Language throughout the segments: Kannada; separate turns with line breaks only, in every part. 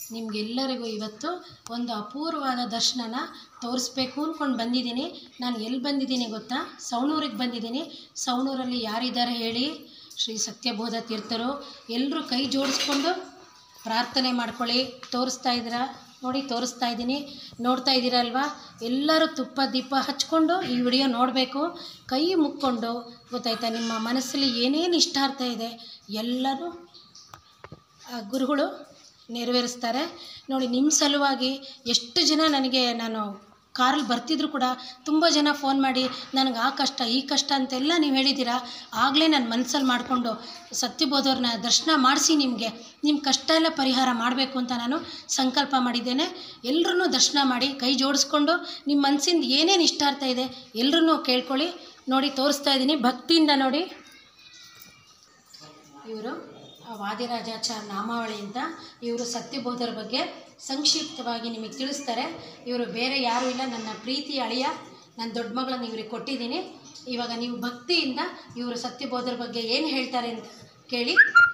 ನಿಮಗೆಲ್ಲರಿಗೂ ಇವತ್ತು ಒಂದು ಅಪೂರ್ವವಾದ ದರ್ಶನನ ತೋರಿಸ್ಬೇಕು ಅಂದ್ಕೊಂಡು ಬಂದಿದ್ದೀನಿ ನಾನು ಎಲ್ಲಿ ಬಂದಿದ್ದೀನಿ ಗೊತ್ತಾ ಸವಣೂರಿಗೆ ಬಂದಿದ್ದೀನಿ ಸವಣೂರಲ್ಲಿ ಯಾರಿದ್ದಾರೆ ಹೇಳಿ ಶ್ರೀ ಸತ್ಯಬೋಧ ತೀರ್ಥರು ಎಲ್ಲರೂ ಕೈ ಜೋಡಿಸ್ಕೊಂಡು ಪ್ರಾರ್ಥನೆ ಮಾಡ್ಕೊಳ್ಳಿ ತೋರಿಸ್ತಾ ಇದ್ದೀರಾ ನೋಡಿ ತೋರಿಸ್ತಾ ಇದ್ದೀನಿ ನೋಡ್ತಾ ಇದ್ದೀರಲ್ವಾ ಎಲ್ಲರೂ ತುಪ್ಪ ದೀಪ ಹಚ್ಕೊಂಡು ಈ ವಿಡಿಯೋ ನೋಡಬೇಕು ಕೈ ಮುಕ್ಕೊಂಡು ಗೊತ್ತಾಯ್ತಾ ನಿಮ್ಮ ಮನಸ್ಸಲ್ಲಿ ಏನೇನು ಇಷ್ಟಾರ್ಥ ಇದೆ ಎಲ್ಲನೂ ಆ ಗುರುಗಳು ನೆರವೇರಿಸ್ತಾರೆ ನೋಡಿ ನಿಮ್ಮ ಸಲುವಾಗಿ ಎಷ್ಟು ಜನ ನನಗೆ ನಾನು ಕಾರಲ್ಲಿ ಬರ್ತಿದ್ರು ಕೂಡ ತುಂಬ ಜನ ಫೋನ್ ಮಾಡಿ ನನಗೆ ಆ ಕಷ್ಟ ಈ ಕಷ್ಟ ಅಂತೆಲ್ಲ ನೀವು ಹೇಳಿದ್ದೀರಾ ಆಗಲೇ ನನ್ನ ಮನಸ್ಸಲ್ಲಿ ಮಾಡಿಕೊಂಡು ಸತ್ಯಬೋಧವ್ರನ್ನ ದರ್ಶನ ಮಾಡಿಸಿ ನಿಮಗೆ ನಿಮ್ಮ ಕಷ್ಟ ಎಲ್ಲ ಪರಿಹಾರ ಮಾಡಬೇಕು ಅಂತ ನಾನು ಸಂಕಲ್ಪ ಮಾಡಿದ್ದೇನೆ ಎಲ್ಲರೂ ದರ್ಶನ ಮಾಡಿ ಕೈ ಜೋಡಿಸ್ಕೊಂಡು ನಿಮ್ಮ ಮನಸ್ಸಿಂದ ಏನೇನು ಇಷ್ಟಾರ್ಥ ಇದೆ ಎಲ್ಲರೂ ಕೇಳ್ಕೊಳ್ಳಿ ನೋಡಿ ತೋರಿಸ್ತಾ ಇದ್ದೀನಿ ಭಕ್ತಿಯಿಂದ ನೋಡಿ ಇವರು ವಾದಿರಾಜಾಚಾರ ನಾಮಾವಳಿ ಅಂತ ಇವರು ಸತ್ಯಬೋಧರ ಬಗ್ಗೆ ಸಂಕ್ಷಿಪ್ತವಾಗಿ ನಿಮಗೆ ತಿಳಿಸ್ತಾರೆ ಇವರು ಬೇರೆ ಯಾರೂ ಇಲ್ಲ ನನ್ನ ಪ್ರೀತಿ ಅಳಿಯ ನನ್ನ ದೊಡ್ಡ ಮಗಳನ್ನ ಇವ್ರಿಗೆ ಕೊಟ್ಟಿದ್ದೀನಿ ಇವಾಗ ನೀವು ಭಕ್ತಿಯಿಂದ ಇವರು ಸತ್ಯಬೋಧರ ಬಗ್ಗೆ ಏನು ಹೇಳ್ತಾರೆ ಅಂತ ಕೇಳಿ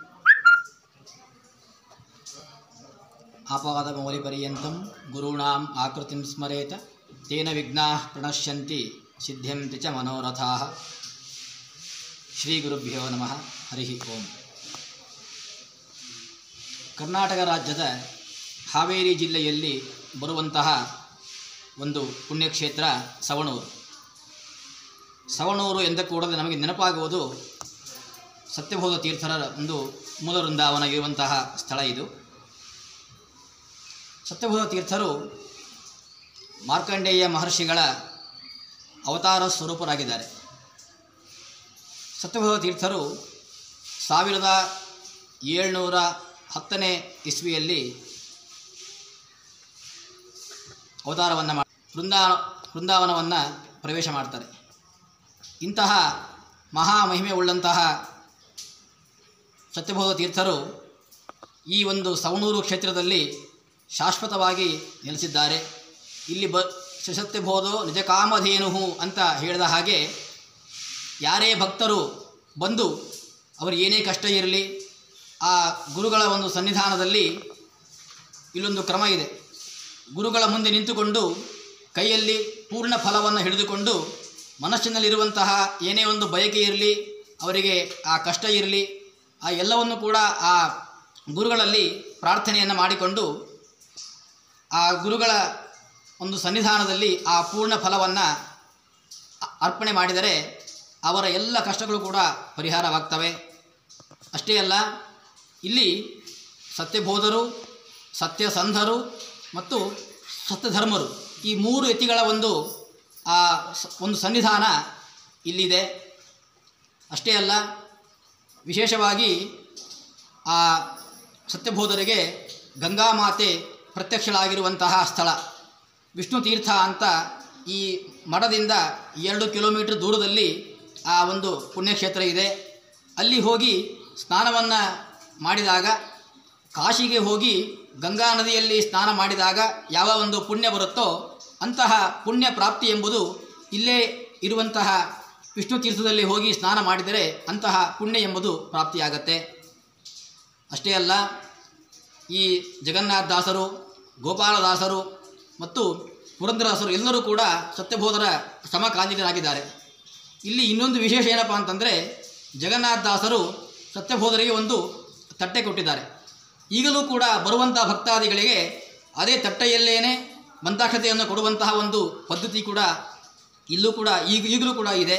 ಆಪಾದಮೌಲಿಪರ್ಯಂతం ಗುರುಣಾಂ ಆಕೃತಿಂ ಸ್ಮರೇತ ತೇನ ವಿಘ್ನಾಃ ಪ್ರಣಶ್ಯಂತಿ ಸಿದ್ಧ್ಯಂತಿ ಚ ಮನೋರಥಾಃ ಶ್ರೀ ಗುರುಭ್ಯೋ ನಮಃ ಹರಿ ಓಂ ಕರ್ನಾಟಕ ರಾಜ್ಯದ ಹಾವೇರಿ ಜಿಲ್ಲೆಯಲ್ಲಿ ಬರುವಂತಹ ಒಂದು ಪುಣ್ಯಕ್ಷೇತ್ರ ಸವಣೂರು ಸವಣೂರು ಎಂದ ಕೂಡಲೇ ನಮಗೆ ನೆನಪಾಗುವುದು ಸತ್ಯಬೋಧ ತೀರ್ಥರ ಒಂದು ಮೂಲ ವೃಂದಾವನ ಇರುವಂತಹ ಸ್ಥಳ ಇದು ಸತ್ಯಬೋಧ ತೀರ್ಥರು ಮಾರ್ಕಂಡೇಯ ಮಹರ್ಷಿಗಳ ಅವತಾರ ಸ್ವರೂಪರಾಗಿದ್ದಾರೆ ಸತ್ಯಬೋಧ ತೀರ್ಥರು ಸಾವಿರದ ಏಳ್ನೂರ ಹತ್ತನೇ ಇಸ್ವಿಯಲ್ಲಿ ಅವತಾರವನ್ನು ಮಾಡಿ ವೃಂದಾ ವೃಂದಾವನವನ್ನು ಪ್ರವೇಶ ಮಾಡ್ತಾರೆ ಇಂತಹ ಮಹಾ ಮಹಿಮೆ ಉಳ್ಳಂತಹ ಸತ್ಯಬೋಧ ತೀರ್ಥರು ಈ ಒಂದು ಸವಣೂರು ಕ್ಷೇತ್ರದಲ್ಲಿ ಶಾಶ್ವತವಾಗಿ ನೆಲೆಸಿದ್ದಾರೆ ಇಲ್ಲಿ ಬ ಸತ್ಯಬೋಧೋ ನಿಜ ಕಾಮಧೇನು ಅಂತ ಹೇಳಿದ ಹಾಗೆ ಯಾರೇ ಭಕ್ತರು ಬಂದು ಅವರು ಏನೇ ಕಷ್ಟ ಇರಲಿ ಆ ಗುರುಗಳ ಒಂದು ಸನ್ನಿಧಾನದಲ್ಲಿ ಇಲ್ಲೊಂದು ಕ್ರಮ ಇದೆ ಗುರುಗಳ ಮುಂದೆ ನಿಂತುಕೊಂಡು ಕೈಯಲ್ಲಿ ಪೂರ್ಣ ಫಲವನ್ನು ಹಿಡಿದುಕೊಂಡು ಮನಸ್ಸಿನಲ್ಲಿರುವಂತಹ ಏನೇ ಒಂದು ಬಯಕೆ ಇರಲಿ ಅವರಿಗೆ ಆ ಕಷ್ಟ ಇರಲಿ ಆ ಎಲ್ಲವನ್ನು ಕೂಡ ಆ ಗುರುಗಳಲ್ಲಿ ಪ್ರಾರ್ಥನೆಯನ್ನು ಮಾಡಿಕೊಂಡು ಆ ಗುರುಗಳ ಒಂದು ಸನ್ನಿಧಾನದಲ್ಲಿ ಆ ಪೂರ್ಣ ಫಲವನ್ನು ಅರ್ಪಣೆ ಮಾಡಿದರೆ ಅವರ ಎಲ್ಲ ಕಷ್ಟಗಳು ಕೂಡ ಪರಿಹಾರವಾಗ್ತವೆ ಅಷ್ಟೇ ಅಲ್ಲ ಇಲ್ಲಿ ಸತ್ಯಬೋಧರು ಸತ್ಯಸಂಧರು ಮತ್ತು ಸತ್ಯಧರ್ಮರು ಈ ಮೂರು ಯತಿಗಳ ಒಂದು ಆ ಸ- ಒಂದು ಸನ್ನಿಧಾನ ಇಲ್ಲಿದೆ ಅಷ್ಟೇ ಅಲ್ಲ ವಿಶೇಷವಾಗಿ ಆ ಸತ್ಯಬೋಧರಿಗೆ ಗಂಗಾಮಾತೆ ಪ್ರತ್ಯಕ್ಷಳಾಗಿರುವಂತಹ ಸ್ಥಳ ವಿಷ್ಣು ತೀರ್ಥ ಅಂತ ಈ ಮಠದಿಂದ ಎರಡು ಕಿಲೋಮೀಟರ್ ದೂರದಲ್ಲಿ ಆ ಒಂದು ಪುಣ್ಯಕ್ಷೇತ್ರ ಇದೆ ಅಲ್ಲಿ ಹೋಗಿ ಸ್ನಾನವನ್ನು ಮಾಡಿದಾಗ ಕಾಶಿಗೆ ಹೋಗಿ ಗಂಗಾ ನದಿಯಲ್ಲಿ ಸ್ನಾನ ಮಾಡಿದಾಗ ಯಾವ ಒಂದು ಪುಣ್ಯ ಬರುತ್ತೋ ಅಂತಹ ಪುಣ್ಯ ಪ್ರಾಪ್ತಿ ಎಂಬುದು ಇಲ್ಲೇ ಇರುವಂತಹ ವಿಷ್ಣು ತೀರ್ಥದಲ್ಲಿ ಹೋಗಿ ಸ್ನಾನ ಮಾಡಿದರೆ ಅಂತಹ ಪುಣ್ಯ ಎಂಬುದು ಪ್ರಾಪ್ತಿಯಾಗತ್ತೆ ಅಷ್ಟೇ ಅಲ್ಲ ಈ ಜಗನ್ನಾಥದಾಸರು ಗೋಪಾಲದಾಸರು ಮತ್ತು ಪುರಂದರದಾಸರು ಎಲ್ಲರೂ ಕೂಡ ಸತ್ಯಬೋಧರ ಸಮಕಾಲೀನರಾಗಿದ್ದಾರೆ ಇಲ್ಲಿ ಇನ್ನೊಂದು ವಿಶೇಷ ಏನಪ್ಪ ಅಂತಂದರೆ ಜಗನ್ನಾಥದಾಸರು ಸತ್ಯಬೋಧರಿಗೆ ಒಂದು ತಟ್ಟೆ ಕೊಟ್ಟಿದ್ದಾರೆ ಈಗಲೂ ಕೂಡ ಬರುವಂತಹ ಭಕ್ತಾದಿಗಳಿಗೆ ಅದೇ ತಟ್ಟೆಯಲ್ಲೇನೆ ಮಂತಾಕ್ಷತೆಯನ್ನು ಕೊಡುವಂತಹ ಒಂದು ಪದ್ಧತಿ ಕೂಡ ಇಲ್ಲೂ ಕೂಡ ಈಗ ಈಗಲೂ ಕೂಡ ಇದೆ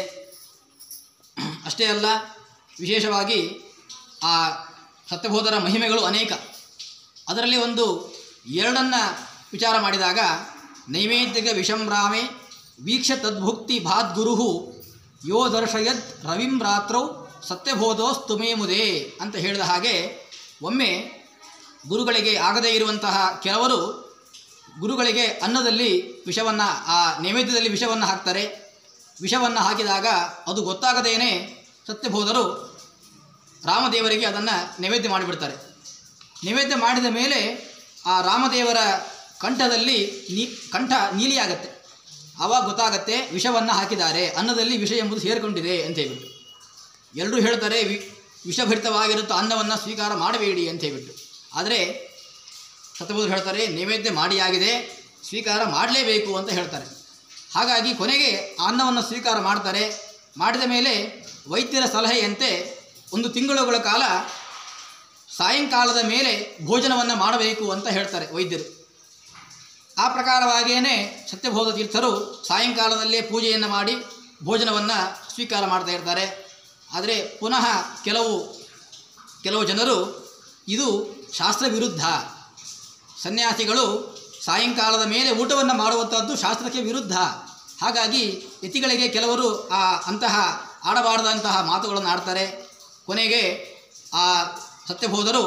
ಅಷ್ಟೇ ಅಲ್ಲ ವಿಶೇಷವಾಗಿ ಆ ಸತ್ಯಬೋಧರ ಮಹಿಮೆಗಳು ಅನೇಕ ಅದರಲ್ಲಿ ಒಂದು ಎರಡನ್ನು ವಿಚಾರ ಮಾಡಿದಾಗ ನೈವೇದ್ಯಗ ವಿಷಂರಾಮೆ ವೀಕ್ಷ ತದ್ಭುಕ್ತಿ ಭಾದ್ಗುರು ಯೋ ದರ್ಶಯದ್ ರವಿಂ ರಾತ್ರೌ ಸತ್ಯಬೋಧೋಸ್ತುಮೇ ಮುದೇ ಅಂತ ಹೇಳಿದ ಹಾಗೆ ಒಮ್ಮೆ ಗುರುಗಳಿಗೆ ಆಗದೇ ಇರುವಂತಹ ಕೆಲವರು ಗುರುಗಳಿಗೆ ಅನ್ನದಲ್ಲಿ ವಿಷವನ್ನು ಆ ನೈವೇದ್ಯದಲ್ಲಿ ವಿಷವನ್ನು ಹಾಕ್ತಾರೆ ವಿಷವನ್ನು ಹಾಕಿದಾಗ ಅದು ಗೊತ್ತಾಗದೇನೆ ಸತ್ಯಬೋಧರು ರಾಮದೇವರಿಗೆ ಅದನ್ನು ನೈವೇದ್ಯ ಮಾಡಿಬಿಡ್ತಾರೆ ನೈವೇದ್ಯ ಮಾಡಿದ ಮೇಲೆ ಆ ರಾಮದೇವರ ಕಂಠದಲ್ಲಿ ನೀ ಕಂಠ ನೀಲಿಯಾಗತ್ತೆ ಆವಾಗ ಗೊತ್ತಾಗತ್ತೆ ವಿಷವನ್ನು ಹಾಕಿದ್ದಾರೆ ಅನ್ನದಲ್ಲಿ ವಿಷ ಎಂಬುದು ಸೇರಿಕೊಂಡಿದೆ ಅಂತ ಹೇಳ್ಬಿಟ್ಟು ಎಲ್ಲರೂ ಹೇಳ್ತಾರೆ ವಿ ವಿಷಭರಿತವಾಗಿರುತ್ತ ಅನ್ನವನ್ನು ಸ್ವೀಕಾರ ಮಾಡಬೇಡಿ ಅಂತ ಹೇಳ್ಬಿಟ್ಟು ಆದರೆ ಸತ್ಯಬೋಧರು ಹೇಳ್ತಾರೆ ನೈವೇದ್ಯ ಮಾಡಿಯಾಗಿದೆ ಸ್ವೀಕಾರ ಮಾಡಲೇಬೇಕು ಅಂತ ಹೇಳ್ತಾರೆ ಹಾಗಾಗಿ ಕೊನೆಗೆ ಆ ಅನ್ನವನ್ನು ಸ್ವೀಕಾರ ಮಾಡ್ತಾರೆ ಮಾಡಿದ ಮೇಲೆ ವೈದ್ಯರ ಸಲಹೆಯಂತೆ ಒಂದು ತಿಂಗಳುಗಳ ಕಾಲ ಸಾಯಂಕಾಲದ ಮೇಲೆ ಭೋಜನವನ್ನು ಮಾಡಬೇಕು ಅಂತ ಹೇಳ್ತಾರೆ ವೈದ್ಯರು ಆ ಪ್ರಕಾರವಾಗಿಯೇ ಸತ್ಯಬೋಧ ತೀರ್ಥರು ಸಾಯಂಕಾಲದಲ್ಲೇ ಪೂಜೆಯನ್ನು ಮಾಡಿ ಭೋಜನವನ್ನು ಸ್ವೀಕಾರ ಮಾಡ್ತಾ ಇರ್ತಾರೆ ಆದರೆ ಪುನಃ ಕೆಲವು ಕೆಲವು ಜನರು ಇದು ಶಾಸ್ತ್ರ ವಿರುದ್ಧ ಸನ್ಯಾಸಿಗಳು ಸಾಯಂಕಾಲದ ಮೇಲೆ ಊಟವನ್ನು ಮಾಡುವಂಥದ್ದು ಶಾಸ್ತ್ರಕ್ಕೆ ವಿರುದ್ಧ ಹಾಗಾಗಿ ಯತಿಗಳಿಗೆ ಕೆಲವರು ಆ ಅಂತಹ ಆಡಬಾರದಂತಹ ಮಾತುಗಳನ್ನು ಆಡ್ತಾರೆ ಕೊನೆಗೆ ಆ ಸತ್ಯಬೋಧರು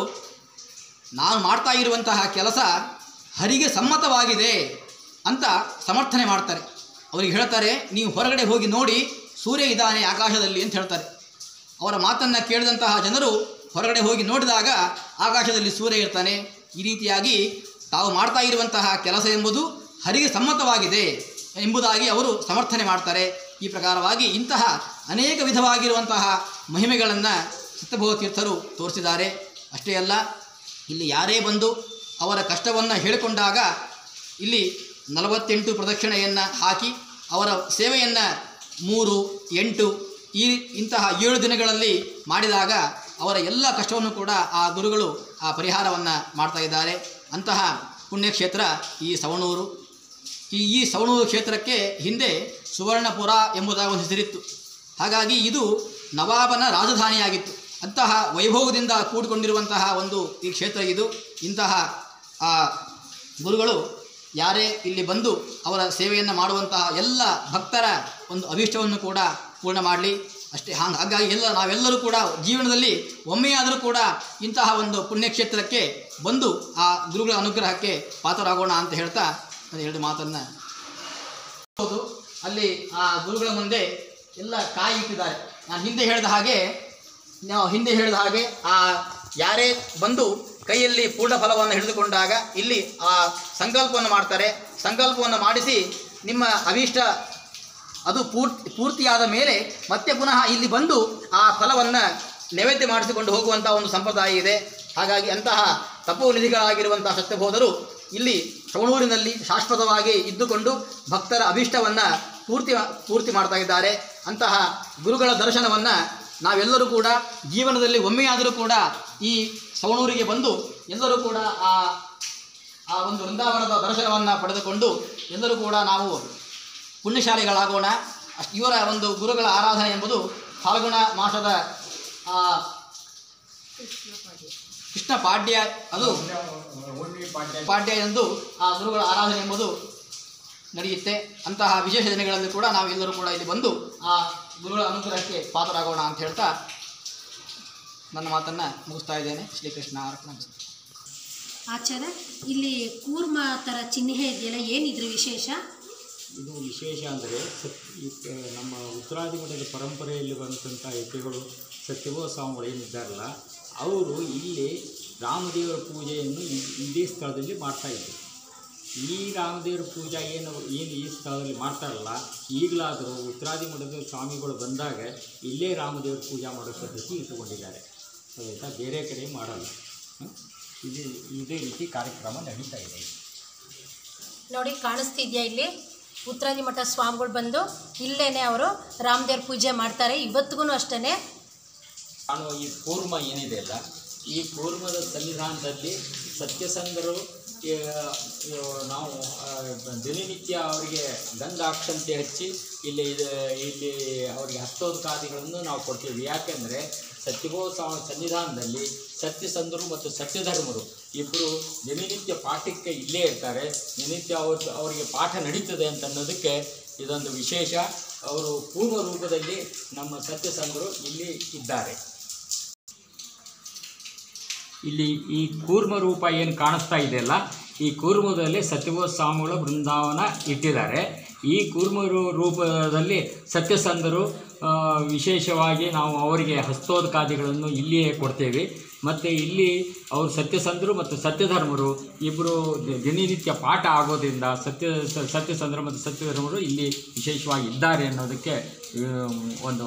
ನಾನು ಮಾಡ್ತಾ ಇರುವಂತಹ ಕೆಲಸ ಹರಿಗೆ ಸಮ್ಮತವಾಗಿದೆ ಅಂತ ಸಮರ್ಥನೆ ಮಾಡ್ತಾರೆ ಅವರಿಗೆ ಹೇಳ್ತಾರೆ ನೀವು ಹೊರಗಡೆ ಹೋಗಿ ನೋಡಿ ಸೂರ್ಯ ಇದ್ದಾನೆ ಆಕಾಶದಲ್ಲಿ ಅಂತ ಹೇಳ್ತಾರೆ ಅವರ ಮಾತನ್ನು ಕೇಳಿದಂತಹ ಜನರು ಹೊರಗಡೆ ಹೋಗಿ ನೋಡಿದಾಗ ಆಕಾಶದಲ್ಲಿ ಸೂರ್ಯ ಇರ್ತಾನೆ ಈ ರೀತಿಯಾಗಿ ತಾವು ಮಾಡ್ತಾ ಇರುವಂತಹ ಕೆಲಸ ಎಂಬುದು ಹರಿಗೆ ಸಮ್ಮತವಾಗಿದೆ ಎಂಬುದಾಗಿ ಅವರು ಸಮರ್ಥನೆ ಮಾಡ್ತಾರೆ ಈ ಪ್ರಕಾರವಾಗಿ ಇಂತಹ ಅನೇಕ ವಿಧವಾಗಿರುವಂತಹ ಮಹಿಮೆಗಳನ್ನು ಸತ್ಯಭೋಗ ತೀರ್ಥರು ತೋರಿಸಿದ್ದಾರೆ ಅಷ್ಟೇ ಅಲ್ಲ ಇಲ್ಲಿ ಯಾರೇ ಬಂದು ಅವರ ಕಷ್ಟವನ್ನು ಹೇಳಿಕೊಂಡಾಗ ಇಲ್ಲಿ ನಲವತ್ತೆಂಟು ಪ್ರದಕ್ಷಿಣೆಯನ್ನು ಹಾಕಿ ಅವರ ಸೇವೆಯನ್ನು ಮೂರು ಎಂಟು ಈ ಇಂತಹ ಏಳು ದಿನಗಳಲ್ಲಿ ಮಾಡಿದಾಗ ಅವರ ಎಲ್ಲ ಕಷ್ಟವನ್ನು ಕೂಡ ಆ ಗುರುಗಳು ಆ ಪರಿಹಾರವನ್ನು ಮಾಡ್ತಾ ಇದ್ದಾರೆ ಅಂತಹ ಪುಣ್ಯಕ್ಷೇತ್ರ ಈ ಸವಣೂರು ಈ ಈ ಸವಣೂರು ಕ್ಷೇತ್ರಕ್ಕೆ ಹಿಂದೆ ಸುವರ್ಣಪುರ ಎಂಬುದಾಗಿ ಒಂದು ಹೆಸರಿತ್ತು ಹಾಗಾಗಿ ಇದು ನವಾಬನ ರಾಜಧಾನಿಯಾಗಿತ್ತು ಅಂತಹ ವೈಭವದಿಂದ ಕೂಡಿಕೊಂಡಿರುವಂತಹ ಒಂದು ಈ ಕ್ಷೇತ್ರ ಇದು ಇಂತಹ ಆ ಗುರುಗಳು ಯಾರೇ ಇಲ್ಲಿ ಬಂದು ಅವರ ಸೇವೆಯನ್ನು ಮಾಡುವಂತಹ ಎಲ್ಲ ಭಕ್ತರ ಒಂದು ಅಭೀಷ್ಟವನ್ನು ಕೂಡ ಪೂರ್ಣ ಮಾಡಲಿ ಅಷ್ಟೇ ಹಾಂಗ್ ಹಾಗಾಗಿ ಎಲ್ಲ ನಾವೆಲ್ಲರೂ ಕೂಡ ಜೀವನದಲ್ಲಿ ಒಮ್ಮೆಯಾದರೂ ಕೂಡ ಇಂತಹ ಒಂದು ಪುಣ್ಯಕ್ಷೇತ್ರಕ್ಕೆ ಬಂದು ಆ ಗುರುಗಳ ಅನುಗ್ರಹಕ್ಕೆ ಪಾತ್ರರಾಗೋಣ ಅಂತ ಹೇಳ್ತಾ ಒಂದು ಎರಡು ಮಾತನ್ನು ಹೌದು ಅಲ್ಲಿ ಆ ಗುರುಗಳ ಮುಂದೆ ಎಲ್ಲ ಕಾಯಿ ಇಟ್ಟಿದ್ದಾರೆ ನಾನು ಹಿಂದೆ ಹೇಳಿದ ಹಾಗೆ ನಾವು ಹಿಂದೆ ಹೇಳಿದ ಹಾಗೆ ಆ ಯಾರೇ ಬಂದು ಕೈಯಲ್ಲಿ ಪೂರ್ಣ ಫಲವನ್ನು ಹಿಡಿದುಕೊಂಡಾಗ ಇಲ್ಲಿ ಆ ಸಂಕಲ್ಪವನ್ನು ಮಾಡ್ತಾರೆ ಸಂಕಲ್ಪವನ್ನು ಮಾಡಿಸಿ ನಿಮ್ಮ ಅಭೀಷ್ಟ ಅದು ಪೂರ್ತಿ ಪೂರ್ತಿಯಾದ ಮೇಲೆ ಮತ್ತೆ ಪುನಃ ಇಲ್ಲಿ ಬಂದು ಆ ಫಲವನ್ನು ನೈವೇದ್ಯ ಮಾಡಿಸಿಕೊಂಡು ಹೋಗುವಂಥ ಒಂದು ಸಂಪ್ರದಾಯ ಇದೆ ಹಾಗಾಗಿ ಅಂತಹ ತಪೋನಿಧಿಗಳಾಗಿರುವಂತಹ ಸತ್ಯಬೋಧರು ಇಲ್ಲಿ ಶ್ರವಣೂರಿನಲ್ಲಿ ಶಾಶ್ವತವಾಗಿ ಇದ್ದುಕೊಂಡು ಭಕ್ತರ ಅಭೀಷ್ಟವನ್ನು ಪೂರ್ತಿ ಪೂರ್ತಿ ಮಾಡ್ತಾ ಇದ್ದಾರೆ ಅಂತಹ ಗುರುಗಳ ದರ್ಶನವನ್ನು ನಾವೆಲ್ಲರೂ ಕೂಡ ಜೀವನದಲ್ಲಿ ಒಮ್ಮೆಯಾದರೂ ಕೂಡ ಈ ಸವಣೂರಿಗೆ ಬಂದು ಎಲ್ಲರೂ ಕೂಡ ಆ ಆ ಒಂದು ವೃಂದಾವನದ ದರ್ಶನವನ್ನು ಪಡೆದುಕೊಂಡು ಎಲ್ಲರೂ ಕೂಡ ನಾವು ಪುಣ್ಯಶಾಲಿಗಳಾಗೋಣ ಅಷ್ಟು ಇವರ ಒಂದು ಗುರುಗಳ ಆರಾಧನೆ ಎಂಬುದು ಫಾಲ್ಗುಣ ಮಾಸದ ಆ, ಕೃಷ್ಣ ಪಾಡ್ಯ ಅದು ಪಾಡ್ಯ ಎಂದು ಆ ಗುರುಗಳ ಆರಾಧನೆ ಎಂಬುದು ನಡೆಯುತ್ತೆ ಅಂತಹ ವಿಶೇಷ ದಿನಗಳಲ್ಲಿ ಕೂಡ ನಾವು ಎಲ್ಲರೂ ಕೂಡ ಇಲ್ಲಿ ಬಂದು ಆ ಗುರುಗಳ ಅನುಗ್ರಹಕ್ಕೆ ಪಾತ್ರರಾಗೋಣ ಅಂತ ಹೇಳ್ತಾ ನನ್ನ ಮಾತನ್ನು ಮುಗಿಸ್ತಾ ಇದ್ದೇನೆ ಶ್ರೀಕೃಷ್ಣ ಅರ್ಪಣ
ಆಚಾರ್ಯ ಇಲ್ಲಿ ಕೂರ್ಮ ಥರ ಚಿಹ್ನೆ ಇದೆಯಲ್ಲ ಏನಿದ್ರ ವಿಶೇಷ
ಇದು ವಿಶೇಷ ಅಂದರೆ ಸತ್ ಈ ಕ- ನಮ್ಮ ಉತ್ತರಾದಿ ಮಠದ ಪರಂಪರೆಯಲ್ಲಿ ಬಂದಂಥ ಯತಿಗಳು ಸತ್ಯವೋ ಸ್ವಾಮಿಗಳು ಏನಿದ್ದಾರಲ್ಲ ಅವರು ಇಲ್ಲಿ ರಾಮದೇವರ ಪೂಜೆಯನ್ನು ಇ- ಇದೇ ಸ್ಥಳದಲ್ಲಿ ಮಾಡ್ತಾ ಇದ್ದರು ಈ ರಾಮದೇವರ ಪೂಜಾ ಏನು ಏನು ಈ ಸ್ಥಳದಲ್ಲಿ ಮಾಡ್ತಾರಲ್ಲ ಈಗಲಾದರೂ ಉತ್ತರಾದಿ ಮಠದ ಸ್ವಾಮಿಗಳು ಬಂದಾಗ ಇಲ್ಲೇ ರಾಮದೇವರ ಪೂಜಾ ಮಾಡೋ ಪದ್ಧತಿ ಇಟ್ಟುಕೊಂಡಿದ್ದಾರೆ ಆಯಿತಾ ಬೇರೆ ಕಡೆ ಮಾಡಲ್ಲ ಹ? ಇದು ಇದೇ ರೀತಿ ಕಾರ್ಯಕ್ರಮ ನಡೀತಾ ಇದೆ
ನೋಡಿ ಕಾಣಿಸ್ತಿದ್ಯಾ ಇಲ್ಲಿ ಉತ್ತರಾದಿ ಮಠ ಸ್ವಾಮಿಗಳು ಬಂದು ಇಲ್ಲೇನೆ ಅವರು ರಾಮದೇವ್ರ ಪೂಜೆ ಮಾಡ್ತಾರೆ ಇವತ್ತಿಗೂ ಅಷ್ಟೇ
ಕಾಣುವ ಈ ಕೂರ್ಮ ಏನಿದೆ ಅಲ್ಲ ಈ ಕೂರ್ಮದ ಸನ್ನಿಧಾನದಲ್ಲಿ ಸತ್ಯಸಂಧರು ಆ, ಆ, ನಾವು ಆ, ದಿನನಿತ್ಯ ಅವರಿಗೆ ಗಂಧಾಕ್ಷಂತೆ ಹಚ್ಚಿ ಇಲ್ಲಿ ಇದು ಇಲ್ಲಿ ಅವರಿಗೆ ಹಸ್ತೋದ್ಕಾದಿಗಳನ್ನು ನಾವು ಕೊಡ್ತೀವಿ ಯಾಕೆಂದರೆ ಸತ್ಯಭೋತ್ಸವ ಸನ್ನಿಧಾನದಲ್ಲಿ ಸತ್ಯಸಂಧರು ಮತ್ತು ಸತ್ಯಧರ್ಮರು ಇಬ್ಬರು ದಿನನಿತ್ಯ ಪಾಠಕ್ಕೆ ಇಲ್ಲೇ ಇರ್ತಾರೆ ದಿನನಿತ್ಯ ಅವ್ರ ಅವರಿಗೆ ಪಾಠ ನಡೀತದೆ ಅಂತ ಅನ್ನೋದಕ್ಕೆ ಇದೊಂದು ವಿಶೇಷ ಅವರು ಪೂರ್ವ ರೂಪದಲ್ಲಿ ನಮ್ಮ ಸತ್ಯಸಂಧರು ಇಲ್ಲಿ ಇದ್ದಾರೆ ಇಲ್ಲಿ ಈ ಕೂರ್ಮ ರೂಪ ಏನು ಕಾಣಿಸ್ತಾ ಇದೆಯಲ್ಲ ಈ ಕೂರ್ಮದಲ್ಲಿ ಸತ್ಯಬೋಧ ಸ್ವಾಮಿಗಳ ಬೃಂದಾವನ ಇಟ್ಟಿದ್ದಾರೆ ಈ ಕೂರ್ಮ ರೂ- ರೂಪದಲ್ಲಿ ಸತ್ಯಸಂಧರು ಆ, ವಿಶೇಷವಾಗಿ ನಾವು ಅವರಿಗೆ ಹಸ್ತೋದ್ಕಾದಿಗಳನ್ನು ಇಲ್ಲಿಯೇ ಕೊಡ್ತೇವೆ ಮತ್ತು ಇಲ್ಲಿ ಅವರು ಸತ್ಯಸಂಧರು ಮತ್ತು ಸತ್ಯಧರ್ಮರು ಇಬ್ಬರು ದಿನನಿತ್ಯ ಪಾಠ ಆಗೋದ್ರಿಂದ ಸತ್ಯ ಸ- ಸತ್ಯಸಂಧರು ಮತ್ತು ಸತ್ಯಧರ್ಮರು ಇಲ್ಲಿ ವಿಶೇಷವಾಗಿ ಇದ್ದಾರೆ ಅನ್ನೋದಕ್ಕೆ ಆ, ಒಂದು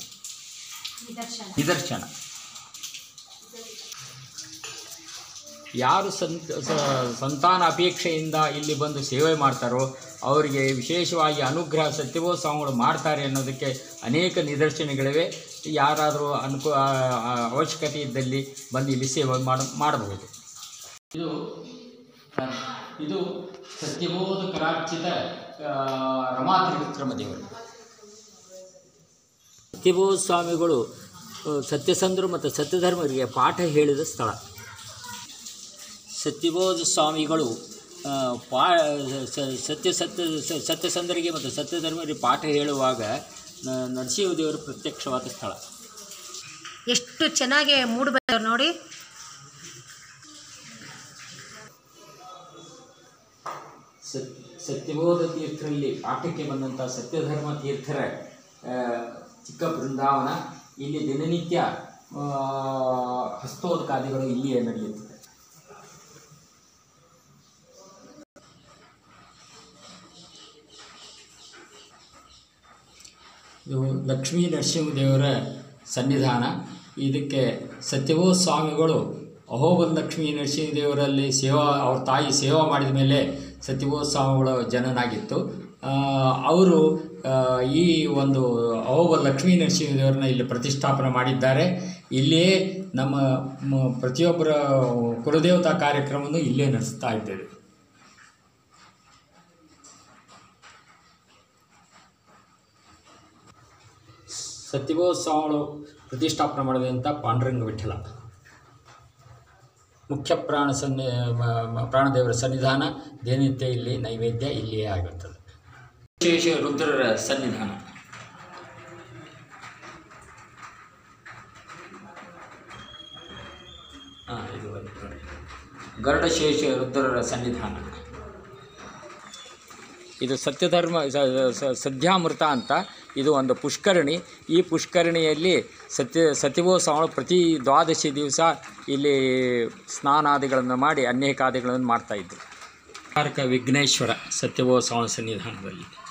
ನಿದರ್ಶನ
ನಿದರ್ಶನ ಯಾರು ಸಂತ ಸ- ಸಂತಾನ ಅಪೇಕ್ಷೆಯಿಂದ ಇಲ್ಲಿ ಬಂದು ಸೇವೆ ಮಾಡ್ತಾರೋ ಅವರಿಗೆ ವಿಶೇಷವಾಗಿ ಅನುಗ್ರಹ ಸತ್ಯವೋ ಸ್ವಾಮಿಗಳು ಮಾಡ್ತಾರೆ ಅನ್ನೋದಕ್ಕೆ ಅನೇಕ ನಿದರ್ಶನಗಳಿವೆ ಯಾರಾದರೂ ಅನುಕೂ ಆ- ಆ- ಅವಶ್ಯಕತೆ ಇದ್ದಲ್ಲಿ ಬಂದು ಇಲ್ಲಿ ಸೇವೆ ಮಾಡ ಮಾಡಬಹುದು ಇದು ಇದು ಸತ್ಯಬೋಧ ಕರಾರ್ಚಿತ ರಮಾ ತ್ರಿವಿಕ್ರಮ ದೇವರು ಸತ್ಯಬೋಧ ಸ್ವಾಮಿಗಳು ಆ, ಸತ್ಯಸಂಧರು ಮತ್ತು ಸತ್ಯಧರ್ಮರಿಗೆ ಪಾಠ ಹೇಳಿದ ಸ್ಥಳ ಸತ್ಯಬೋಧ ಸ್ವಾಮಿಗಳು ಆ, ಪಾ ಸ- ಸತ್ಯ ಸತ್ಯ ಸ- ಸತ್ಯಸಂಧರಿಗೆ ಮತ್ತು ಸತ್ಯಧರ್ಮರಿಗೆ ಪಾಠ ಹೇಳುವಾಗ ನ- ನರಸಿಂಹದೇವರು ಪ್ರತ್ಯಕ್ಷವಾದ ಸ್ಥಳ
ಎಷ್ಟು ಚೆನ್ನಾಗಿ ಮೂಡಿ ಬಂದವ್ರು ನೋಡಿ
ಸತ್ ಸತ್ಯಬೋಧ ತೀರ್ಥರಲ್ಲಿ ಪಾಠಕ್ಕೆ ಬಂದಂಥ ಸತ್ಯಧರ್ಮ ತೀರ್ಥರ ಆ, ಚಿಕ್ಕ ಬೃಂದಾವನ ಇಲ್ಲಿ ದಿನನಿತ್ಯ ಆ, ಹಸ್ತೋದಕಾದಿಗಳು ಇಲ್ಲಿಯೇ ನಡೆಯುತ್ತದೆ ಇದು ಲಕ್ಷ್ಮೀ ನರಸಿಂಹದೇವರ ಸನ್ನಿಧಾನ ಇದಕ್ಕೆ ಸತ್ಯವೋ ಸ್ವಾಮಿಗಳು ಅಹೋಬಲ್ ಲಕ್ಷ್ಮೀ ನರಸಿಂಹದೇವರಲ್ಲಿ ಸೇವಾ ಅವ್ರ ತಾಯಿ ಸೇವಾ ಮಾಡಿದ ಮೇಲೆ ಸತ್ಯವೋ ಸ್ವಾಮಿಗಳ ಜನನಾಗಿತ್ತು ಆ, ಅವರು ಆ, ಈ ಒಂದು ಅಹೋಬಲ್ ಲಕ್ಷ್ಮೀ ನರಸಿಂಹದೇವರನ್ನ ಇಲ್ಲಿ ಪ್ರತಿಷ್ಠಾಪನೆ ಮಾಡಿದ್ದಾರೆ ಇಲ್ಲಿಯೇ ನಮ್ಮ ಮ- ಪ್ರತಿಯೊಬ್ಬರ ಕುಲದೇವತಾ ಕಾರ್ಯಕ್ರಮವನ್ನು ಇಲ್ಲೇ ನಡೆಸ್ತಾ ಇದ್ದೇವೆ ಸತ್ಯಬೋಧ ಸ್ವಾಮಿಗಳು ಪ್ರತಿಷ್ಠಾಪನೆ ಮಾಡಿದಂಥ ಪಾಂಡುರಂಗ ವಿಠಲ ಮುಖ್ಯ ಪ್ರಾಣ ಸನ್ನಿ ಮ- ಮ- ಪ್ರಾಣದೇವರ ಸನ್ನಿಧಾನ ದಿನನಿತ್ಯ ಇಲ್ಲಿ ನೈವೇದ್ಯ ಇಲ್ಲಿಯೇ ಆಗಿರುತ್ತದೆ ವಿಶೇಷ ರುದ್ರರ ಸನ್ನಿಧಾನ ಹಾಂ ಇದು ಒಂದು ನೋಡಿ. ಗರುಡಶೇಷ ರುದ್ರರ ಸನ್ನಿಧಾನ ಇದು ಸತ್ಯಧರ್ಮ ಸ- ಸ- ಸದ್ಯಾಮೃತ ಅಂತ ಇದು ಒಂದು ಪುಷ್ಕರಣಿ ಈ ಪುಷ್ಕರಣಿಯಲ್ಲಿ ಸತ್ಯ ಸತ್ಯವೋ ಸ್ವಾಮಿಗಳು ಪ್ರತಿ ದ್ವಾದಶಿ ದಿವಸ ಇಲ್ಲಿ ಸ್ನಾನಾದಿಗಳನ್ನು ಮಾಡಿ ಅನೇಕಾದಿಗಳನ್ನು ಮಾಡ್ತಾಯಿದ್ರು ಕಾರಕ ವಿಘ್ನೇಶ್ವರ ಸತ್ಯವೋ ಸ್ವಾಮಿ ಸನ್ನಿಧಾನದಲ್ಲಿ